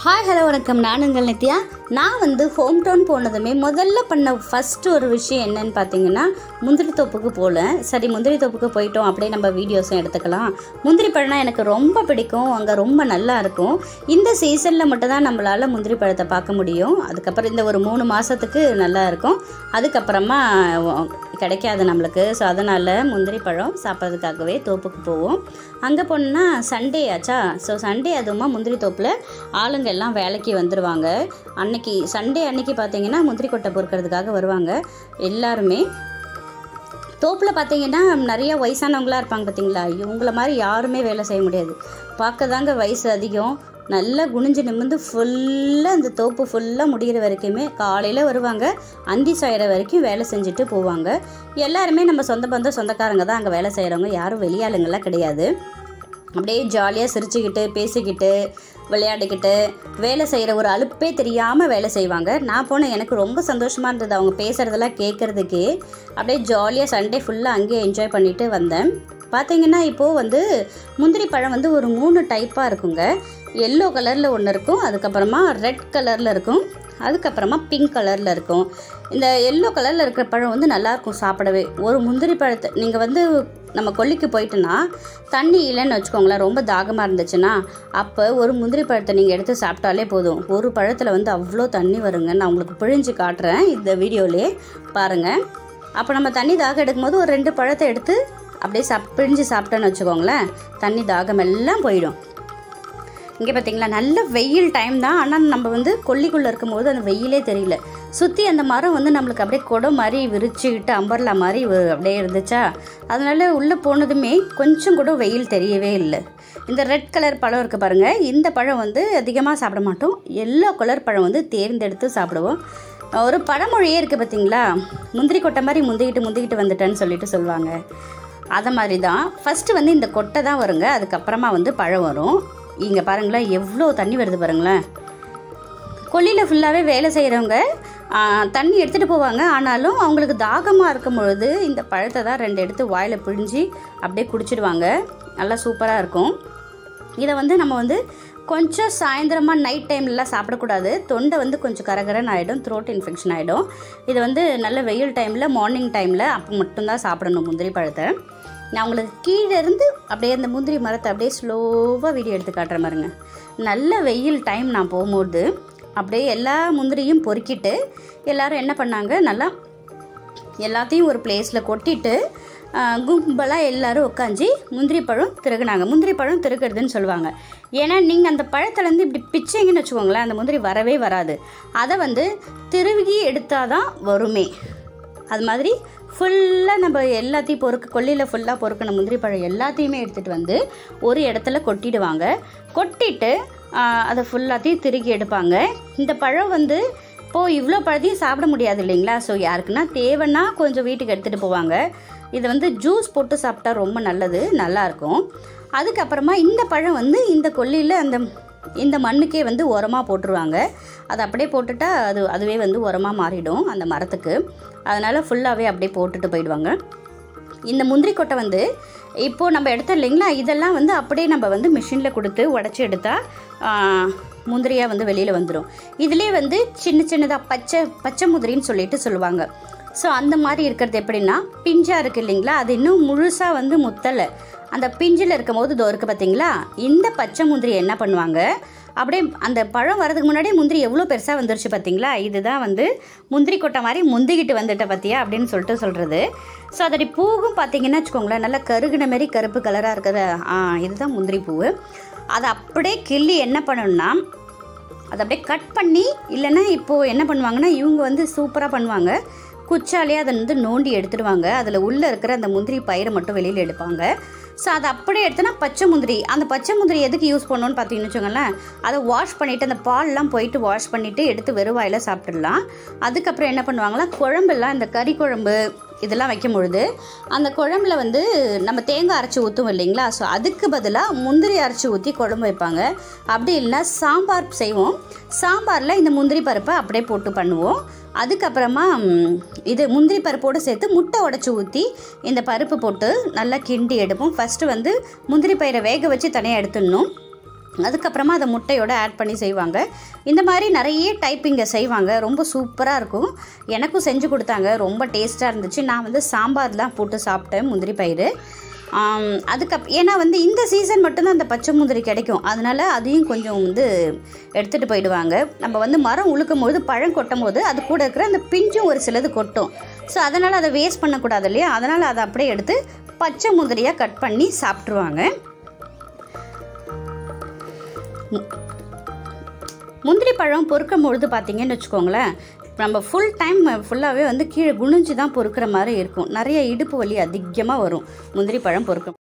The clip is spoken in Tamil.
ஹாய் ஹலோ வணக்கம் நான் உங்கள் நித்யா நான் வந்து ஹோம் டவுன் போனதுமே முதல்ல பண்ண ஃபஸ்ட்டு ஒரு விஷயம் என்னன்னு பார்த்தீங்கன்னா முந்திரி தோப்புக்கு போகல சரி முந்திரி தோப்புக்கு போயிட்டோம் அப்படியே நம்ம வீடியோஸும் எடுத்துக்கலாம் முந்திரி பழம்னா எனக்கு ரொம்ப பிடிக்கும் அங்கே ரொம்ப நல்லா இருக்கும் இந்த சீசனில் மட்டும்தான் நம்மளால் முந்திரி பழத்தை பார்க்க முடியும் அதுக்கப்புறம் இந்த ஒரு மூணு மாதத்துக்கு நல்லா இருக்கும் அதுக்கப்புறமா கிடைக்காது நம்மளுக்கு ஸோ அதனால் முந்திரி பழம் சாப்பிட்றதுக்காகவே தோப்புக்கு போவோம் அங்கே போனோன்னா சண்டே ஆச்சா ஸோ சண்டே அதுவுமா முந்திரி தோப்பில் ஆளுங்க எல்லாம் வேலைக்கு வந்துடுவாங்க அன்னைக்கு சண்டே அன்னைக்கு பார்த்தீங்கன்னா முந்திரி கொட்டை பொறுக்கிறதுக்காக வருவாங்க எல்லாருமே தோப்பில் பார்த்தீங்கன்னா நிறைய வயசானவங்களாம் இருப்பாங்க பார்த்தீங்களா இவங்கள மாதிரி யாருமே வேலை செய்ய முடியாது பார்க்க தாங்க வயசு அதிகம் நல்லா குனிஞ்சு நிமிர்ந்து ஃபுல்லாக அந்த தோப்பு ஃபுல்லாக முடிகிற வரைக்குமே காலையில் வருவாங்க அந்தி சாயிற வரைக்கும் வேலை செஞ்சுட்டு போவாங்க எல்லாருமே நம்ம சொந்த பந்தம் சொந்தக்காரங்க தான் அங்கே வேலை செய்கிறவங்க யாரும் வெளியாளுங்கெல்லாம் கிடையாது அப்படியே ஜாலியாக சிரிச்சுக்கிட்டு பேசிக்கிட்டு விளையாடிக்கிட்டு வேலை செய்கிற ஒரு அலுப்பே தெரியாமல் வேலை செய்வாங்க நான் போனேன் எனக்கு ரொம்ப சந்தோஷமாக இருந்தது அவங்க பேசுகிறதெல்லாம் கேட்குறதுக்கே அப்படியே ஜாலியாக சண்டே ஃபுல்லாக அங்கேயே என்ஜாய் பண்ணிட்டு வந்தேன் பார்த்தீங்கன்னா இப்போது வந்து முந்திரி பழம் வந்து ஒரு மூணு டைப்பாக இருக்குங்க எல்லோ கலரில் ஒன்று இருக்கும் அதுக்கப்புறமா ரெட் கலரில் இருக்கும் அதுக்கப்புறமா பிங்க் கலரில் இருக்கும் இந்த எல்லோ கலரில் இருக்கிற பழம் வந்து நல்லாயிருக்கும் சாப்பிடவே ஒரு முந்திரி பழத்தை நீங்கள் வந்து நம்ம கொல்லிக்கு போயிட்டுனா தண்ணி இல்லைன்னு வச்சுக்கோங்களேன் ரொம்ப தாகமாக இருந்துச்சுன்னா அப்போ ஒரு முந்திரி பழத்தை நீங்கள் எடுத்து சாப்பிட்டாலே போதும் ஒரு பழத்தில் வந்து அவ்வளோ தண்ணி வருங்க நான் உங்களுக்கு பிழிஞ்சு காட்டுறேன் இந்த வீடியோலே பாருங்கள் அப்போ நம்ம தண்ணி தாகம் எடுக்கும்போது ஒரு ரெண்டு பழத்தை எடுத்து அப்படியே சாப் பிழிஞ்சு சாப்பிட்டோன்னு வச்சுக்கோங்களேன் தண்ணி தாகம் எல்லாம் போயிடும் இங்கே பார்த்தீங்களா நல்ல வெயில் டைம் தான் ஆனால் நம்ம வந்து கொல்லிக்குள்ளே இருக்கும்போது அந்த வெயிலே தெரியல சுற்றி அந்த மரம் வந்து நம்மளுக்கு அப்படியே குடம் மாதிரி விரிச்சுக்கிட்டு அம்பர்லா மாதிரி வ- அப்படியே இருந்துச்சா அதனால உள்ளே போனதுமே கொஞ்சம் கூட வெயில் தெரியவே இல்லை இந்த ரெட் கலர் பழம் இருக்குது பாருங்கள் இந்த பழம் வந்து அதிகமாக சாப்பிட மாட்டோம் எல்லோ கலர் பழம் வந்து தேர்ந்தெடுத்து சாப்பிடுவோம் ஒரு பழமொழியே இருக்குது பார்த்தீங்களா முந்திரி கொட்டை மாதிரி முந்திக்கிட்டு முந்திக்கிட்டு வந்துட்டேன்னு சொல்லிட்டு சொல்லுவாங்க அதை மாதிரி தான் ஃபஸ்ட்டு வந்து இந்த கொட்டை தான் வருங்க அதுக்கப்புறமா வந்து பழம் வரும் இங்கே பாருங்களேன் எவ்வளோ தண்ணி வருது பாருங்களேன் கொல்லியில் ஃபுல்லாகவே வேலை செய்கிறவங்க தண்ணி எடுத்துகிட்டு போவாங்க ஆனாலும் அவங்களுக்கு தாகமாக இருக்கும் பொழுது இந்த பழத்தை தான் ரெண்டு எடுத்து வாயில் பிழிஞ்சு அப்படியே குடிச்சிடுவாங்க நல்லா சூப்பராக இருக்கும் இதை வந்து நம்ம வந்து கொஞ்சம் சாயந்தரமாக நைட் டைம்லலாம் சாப்பிடக்கூடாது தொண்டை வந்து கொஞ்சம் கரகரன்னு ஆகிடும் த்ரோட் இன்ஃபெக்ஷன் ஆகிடும் இது வந்து நல்ல வெயில் டைமில் மார்னிங் டைமில் அப்போ மட்டும்தான் சாப்பிடணும் முந்திரி பழத்தை நான் உங்களுக்கு கீழே இருந்து அப்படியே அந்த முந்திரி மரத்தை அப்படியே ஸ்லோவாக வீடியோ எடுத்து காட்டுற மாதிரிங்க நல்ல வெயில் டைம் நான் போகும்போது அப்படியே எல்லா முந்திரியும் பொறுக்கிட்டு எல்லாரும் என்ன பண்ணாங்க நல்லா எல்லாத்தையும் ஒரு பிளேஸில் கொட்டிட்டு கும்பலாக எல்லாரும் உட்காந்து முந்திரி பழம் திருகுனாங்க முந்திரி பழம் திருக்கிறதுன்னு சொல்லுவாங்க ஏன்னா நீங்கள் அந்த பழத்துலேருந்து இப்படி பிச்சைங்கன்னு வச்சுக்கோங்களேன் அந்த முந்திரி வரவே வராது அதை வந்து திருகி எடுத்தால் தான் வருமே அது மாதிரி ஃபுல்லாக நம்ம எல்லாத்தையும் பொறுக்க கொல்லியில் ஃபுல்லாக பொறுக்கின முந்திரி பழம் எல்லாத்தையுமே எடுத்துகிட்டு வந்து ஒரு இடத்துல கொட்டிடுவாங்க கொட்டிட்டு ஆஹ், அதை ஃபுல்லாத்தையும் திருகி எடுப்பாங்க இந்த பழம் வந்து இப்போது இவ்வளோ பழத்தையும் சாப்பிட முடியாது இல்லைங்களா ஸோ யாருக்குன்னா தேவைன்னா கொஞ்சம் வீட்டுக்கு எடுத்துகிட்டு போவாங்க இதை வந்து ஜூஸ் போட்டு சாப்பிட்டா ரொம்ப நல்லது நல்லாயிருக்கும் அதுக்கப்புறமா இந்த பழம் வந்து இந்த கொல்லியில் அந்த இந்த மண்ணுக்கே வந்து உரமாக போட்டுருவாங்க அதை அப்படியே போட்டுட்டா அது அதுவே வந்து உரமாக மாறிடும் அந்த மரத்துக்கு அதனால் ஃபுல்லாகவே அப்படியே போட்டுட்டு போயிடுவாங்க இந்த முந்திரி கொட்டை வந்து இப்போது நம்ம எடுத்தோம் இல்லைங்களா இதெல்லாம் வந்து அப்படியே நம்ம வந்து மிஷினில் கொடுத்து உடச்சி எடுத்தால் முந்திரியாக வந்து வெளியில் வந்துடும் இதுலேயே வந்து சின்ன சின்னதாக பச்சை பச்சை முந்திரின்னு சொல்லிட்டு சொல்லுவாங்க ஸோ அந்த மாதிரி இருக்கிறது எப்படின்னா பிஞ்சாக இருக்குது இல்லைங்களா அது இன்னும் முழுசாக வந்து முத்தலை அந்த பிஞ்சில் இருக்கும் போது இதோ இருக்குது பார்த்தீங்களா இந்த பச்சை முந்திரி என்ன பண்ணுவாங்க அப்படியே அந்த பழம் வரதுக்கு முன்னாடியே முந்திரி எவ்வளோ பெருசாக வந்துருச்சு பார்த்தீங்களா இதுதான் வந்து முந்திரி கொட்டை மாதிரி முந்திக்கிட்டு வந்துட்ட பார்த்தியா அப்படின்னு சொல்லிட்டு சொல்கிறது ஸோ அதோடைய பூவும் பார்த்தீங்கன்னா வச்சுக்கோங்களேன் நல்லா கருகின மாதிரி கருப்பு கலராக இருக்கிற ஆ இதுதான் முந்திரி பூவு அதை அப்படியே கிள்ளி என்ன பண்ணணும்னா அதை அப்படியே கட் பண்ணி இல்லைன்னா இப்போது என்ன பண்ணுவாங்கன்னா இவங்க வந்து சூப்பராக பண்ணுவாங்க குச்சாலே அதை வந்து நோண்டி எடுத்துடுவாங்க அதில் உள்ளே இருக்கிற அந்த முந்திரி பயிரை மட்டும் வெளியில் எடுப்பாங்க ஸோ அதை அப்படியே எடுத்தோன்னா பச்சை முந்திரி அந்த பச்சை முந்திரி எதுக்கு யூஸ் பண்ணணும்னு பார்த்தீங்கன்னு வச்சுக்கோங்களேன் அதை வாஷ் பண்ணிவிட்டு அந்த பால்லாம் போயிட்டு வாஷ் பண்ணிவிட்டு எடுத்து வெறும் வாயில் சாப்பிட்டுடலாம் அதுக்கப்புறம் என்ன பண்ணுவாங்களா குழம்பெல்லாம் இந்த கறி குழம்பு இதெல்லாம் வைக்கும் பொழுது அந்த குழம்புல வந்து நம்ம தேங்காய் அரைச்சி ஊற்றுவோம் இல்லைங்களா ஸோ அதுக்கு பதிலாக முந்திரி அரைச்சி ஊற்றி குழம்பு வைப்பாங்க அப்படி இல்லைன்னா சாம்பார் செய்வோம் சாம்பாரில் இந்த முந்திரி பருப்பை அப்படியே போட்டு பண்ணுவோம் அதுக்கப்புறமா ம், இது முந்திரி பருப்போடு சேர்த்து முட்டை உடச்சி ஊற்றி இந்த பருப்பு போட்டு நல்லா கிண்டி எடுப்போம் ஃபஸ்ட்டு வந்து முந்திரி பயிரை வேக வச்சு தனியாக எடுத்துடணும் அதுக்கப்புறமா அதை முட்டையோட ஆட் பண்ணி செய்வாங்க இந்த மாதிரி நிறைய டைப்பிங்க செய்வாங்க ரொம்ப சூப்பராக இருக்கும் எனக்கும் செஞ்சு கொடுத்தாங்க ரொம்ப டேஸ்ட்டாக இருந்துச்சு நான் வந்து சாம்பார்லாம் போட்டு சாப்பிட்டேன் முந்திரி பயிறு அதுக்கப் ஏன்னா வந்து இந்த சீசன் மட்டும்தான் அந்த பச்சை முந்திரி கிடைக்கும் அதனால் அதையும் கொஞ்சம் வந்து எடுத்துகிட்டு போயிடுவாங்க நம்ம வந்து மரம் உழுக்கும் போது பழம் கொட்டும் போது அது கூட இருக்கிற அந்த பிஞ்சும் ஒரு சிலது கொட்டும் ஸோ அதனால் அதை வேஸ்ட் பண்ணக்கூடாது இல்லையா அதனால் அதை அப்படியே எடுத்து பச்சை முந்திரியாக கட் பண்ணி சாப்பிட்ருவாங்க முந்திரி பழம் பொறுக்கும் பொழுது பார்த்தீங்கன்னு வச்சுக்கோங்களேன் நம்ம ஃபுல் டைம் ஃபுல்லாகவே வந்து கீழே குனிஞ்சு தான் பொறுக்கிற மாதிரி இருக்கும் நிறைய இடுப்பு வலி அதிகமாக வரும் முந்திரி பழம் பொறுக்கும்